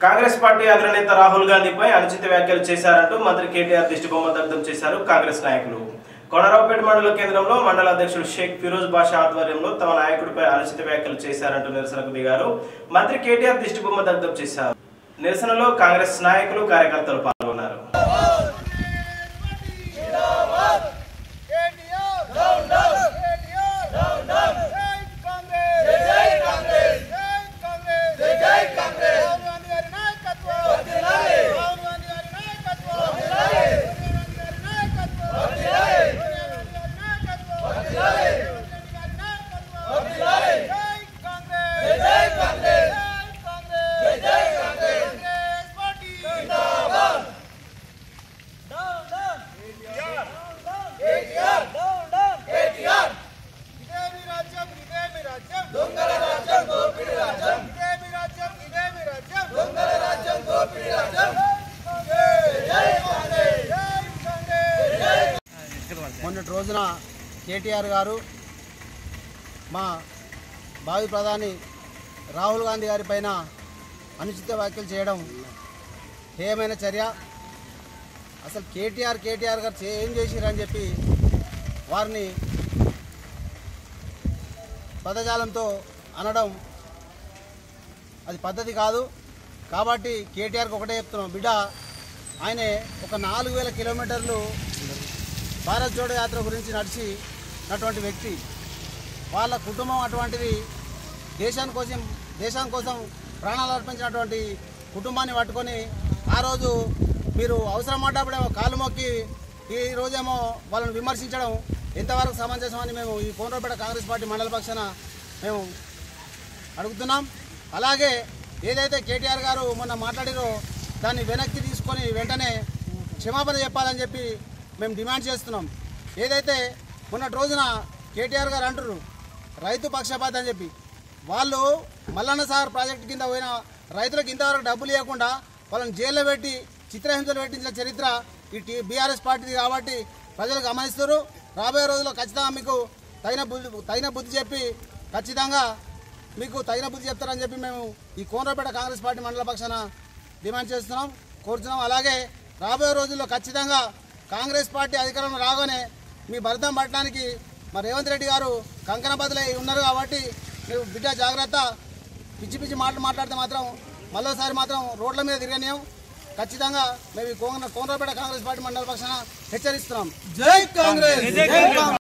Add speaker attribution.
Speaker 1: Congress party అగ్రనేత రాహుల్ గాంధీపై అనుచిత వ్యాఖ్యలు చేశారంటూ మంత్రి కేటీఆర్ దిష్టిబొమ్మ దగ్ధం చేశారు కాంగ్రెస్ నాయకులు కొనరావుపేట మండల కేంద్రంలో మండల అధ్యక్షుడు షేక్ ఫిరోజ్ బాషా ఆధ్వర్యంలో తమ నాయకుడిపై అనుచిత వ్యాఖ్యలు చేశారంటూ నిరసనకు దిగారు మంత్రి కేటీఆర్ దిష్టిబొమ్మ దగ్ధం చేశారు నిరసనలో కాంగ్రెస్ నాయకులు కార్యకర్తలు పాల్గొన్నారు
Speaker 2: మొన్నటి రోజున కేటీఆర్ గారు మా భావి ప్రధాని రాహుల్ గాంధీ గారి పైన అనుచిత వ్యాఖ్యలు చేయడం హేయమైన చర్య అసలు కేటీఆర్ కేటీఆర్ గారు చే- ఏం చేసిరని చెప్పి వారిని పదజాలంతో అనడం అది పద్ధతి కాదు కాబట్టి కేటీఆర్కి ఒకటే చెప్తున్నాం బిడ్డ ఆయనే ఒక నాలుగు వేల కిలోమీటర్లు భారత్ జోడో యాత్ర గురించి నడిచి నటువంటి వ్యక్తి వాళ్ళ కుటుంబం అటువంటిది దేశాని కోసం దేశం కోసం ప్రాణాలు అర్పించినటువంటి కుటుంబాన్ని పట్టుకొని ఆ రోజు మీరు అవసరం పడ్డప్పుడేమో కాలు మొక్కి ఈ రోజేమో వాళ్ళని విమర్శించడం ఎంతవరకు సమంజసమని మేము ఈ కోనరాపేట కాంగ్రెస్ పార్టీ మండల పక్షాన మేము అడుగుతున్నాం అలాగే ఏదైతే కేటీఆర్ గారు మొన్న మాట్లాడిరో దాన్ని వెనక్కి తీసుకొని వెంటనే క్షమాపణ చెప్పాలని చెప్పి మేము డిమాండ్ చేస్తున్నాం ఏదైతే మొన్నటి రోజున కేటీఆర్ గారు అంటున్నారు రైతు పక్షపాతం అని చెప్పి వాళ్ళు మల్లన్న సాగర్ ప్రాజెక్టు కింద పోయిన రైతులకు ఇంతవరకు డబ్బులు ఇవ్వకుండా వాళ్ళని జైల్లో పెట్టి చిత్రహింసలు పెట్టించిన చరిత్ర ఈ టీ బీఆర్ఎస్ పార్టీది కాబట్టి ప్రజలు గమనిస్తారు రాబోయే రోజుల్లో ఖచ్చితంగా మీకు తగిన బుద్ధి తగిన బుద్ధి చెప్పి ఖచ్చితంగా మీకు తగిన బుద్ధి చెప్తారని చెప్పి మేము ఈ కోనరాపేట కాంగ్రెస్ పార్టీ మండల పక్షాన డిమాండ్ చేస్తున్నాం కోరుతున్నాం అలాగే రాబోయే రోజుల్లో ఖచ్చితంగా కాంగ్రెస్ పార్టీ అధికారంలో రాగానే మీ భరతం పట్టడానికి మా రేవంత్ రెడ్డి గారు కంకణ బదులై ఉన్నారు కాబట్టి మీరు బిడ్డ జాగ్రత్త పిచ్చి పిచ్చి మాటలు మాట్లాడితే మాత్రం మరోసారి మాత్రం రోడ్ల మీద తిరగనీయం ఖచ్చితంగా మేము ఈ కోన కోనరాపేట కాంగ్రెస్ పార్టీ మండల పక్షాన హెచ్చరిస్తున్నాం జై కాంగ్రెస్